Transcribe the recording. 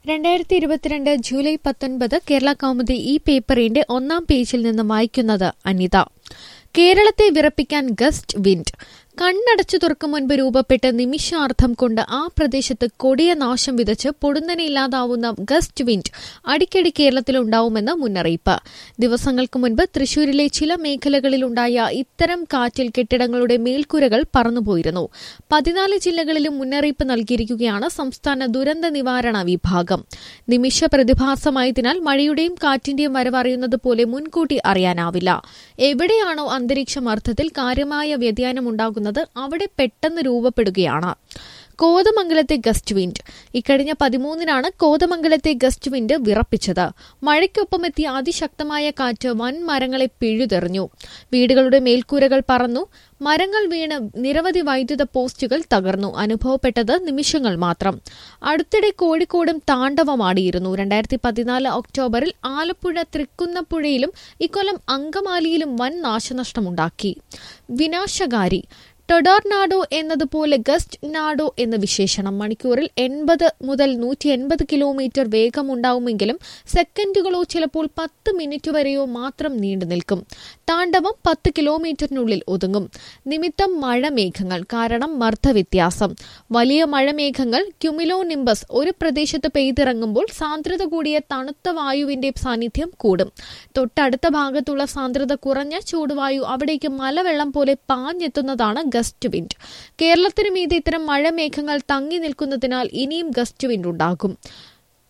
രണ്ടായിരത്തി ഇരുപത്തിരണ്ട് ജൂലൈ പത്തൊൻപത് കേരള കൗമുദി ഈ പേപ്പറിന്റെ ഒന്നാം പേജിൽ നിന്ന് വായിക്കുന്നത് അനിത കേരളത്തെ വിറപ്പിക്കാൻ ഗസ്റ്റ് വിൻഡ് കണ്ണടച്ചു തുറക്കും മുൻപ് രൂപപ്പെട്ട നിമിഷാർത്ഥം കൊണ്ട് ആ പ്രദേശത്ത് കൊടിയ നാശം വിതച്ച് പൊടുന്നനെയില്ലാതാവുന്ന ഗസ്റ്റ് വിൻഡ് അടിക്കടി കേരളത്തിലുണ്ടാവുമെന്ന് മുന്നറിയിപ്പ് ദിവസങ്ങൾക്ക് മുൻപ് തൃശൂരിലെ ചില മേഖലകളിലുണ്ടായ ഇത്തരം കാറ്റിൽ കെട്ടിടങ്ങളുടെ മേൽക്കൂരകൾ പറന്നുപോയിരുന്നു പതിനാല് ജില്ലകളിലും മുന്നറിയിപ്പ് നൽകിയിരിക്കുകയാണ് സംസ്ഥാന ദുരന്ത നിവാരണ വിഭാഗം നിമിഷ പ്രതിഭാസമായതിനാൽ മഴയുടെയും കാറ്റിന്റെയും വരവ് അറിയുന്നത് പോലെ മുൻകൂട്ടി അറിയാനാവില്ല എവിടെയാണോ അന്തരീക്ഷം അർത്ഥത്തിൽ കാര്യമായ വ്യതിയാനം ഉണ്ടാകുന്നത് അവിടെ പെട്ടെന്ന് രൂപപ്പെടുകയാണ് കോതമംഗലത്തെ ഗസ്റ്റ് വിൻഡ് ഇക്കഴിഞ്ഞ പതിമൂന്നിനാണ് കോതമംഗലത്തെ ഗസ്റ്റ് വിൻഡ് വിറപ്പിച്ചത് മഴയ്ക്കൊപ്പം എത്തിയ അതിശക്തമായ കാറ്റ് വൻ മരങ്ങളെ പിഴുതെറിഞ്ഞു വീടുകളുടെ മേൽക്കൂരകൾ പറന്നു മരങ്ങൾ വീണ് നിരവധി വൈദ്യുത പോസ്റ്റുകൾ തകർന്നു അനുഭവപ്പെട്ടത് നിമിഷങ്ങൾ മാത്രം അടുത്തിടെ കോഴിക്കോടും താണ്ഡവമാടിയിരുന്നു രണ്ടായിരത്തി പതിനാല് ഒക്ടോബറിൽ ആലപ്പുഴ തൃക്കുന്നപ്പുഴയിലും ഇക്കൊല്ലം അങ്കമാലിയിലും വൻ നാശനഷ്ടമുണ്ടാക്കി വിനാശകാരി ടൊഡോർനാഡോ എന്നതുപോലെ ഗസ്റ്റ് നാഡോ എന്ന വിശേഷണം മണിക്കൂറിൽ എൺപത് മുതൽ നൂറ്റി എൺപത് കിലോമീറ്റർ വേഗമുണ്ടാവുമെങ്കിലും സെക്കൻഡുകളോ ചിലപ്പോൾ പത്ത് മിനിറ്റ് വരെയോ മാത്രം നീണ്ടു നിൽക്കും താണ്ഡവം പത്ത് കിലോമീറ്ററിനുള്ളിൽ ഒതുങ്ങും നിമിത്തം മഴമേഘങ്ങൾ കാരണം മർദ്ദവ്യത്യാസം വലിയ മഴമേഘങ്ങൾ ക്യുമിലോ നിംബസ് ഒരു പ്രദേശത്ത് പെയ്തിറങ്ങുമ്പോൾ സാന്ദ്രത കൂടിയ തണുത്ത വായുവിന്റെ സാന്നിധ്യം കൂടും തൊട്ടടുത്ത ഭാഗത്തുള്ള സാന്ദ്രത കുറഞ്ഞ ചൂടുവായു അവിടേക്ക് മലവെള്ളം പോലെ പാഞ്ഞെത്തുന്നതാണ് ഗസ്റ്റ് വിൻഡ് കേരളത്തിന് മീതെ ഇത്തരം മഴമേഘങ്ങൾ തങ്ങി നിൽക്കുന്നതിനാൽ ഇനിയും ഗസ്റ്റ് വിൻഡ് ഉണ്ടാകും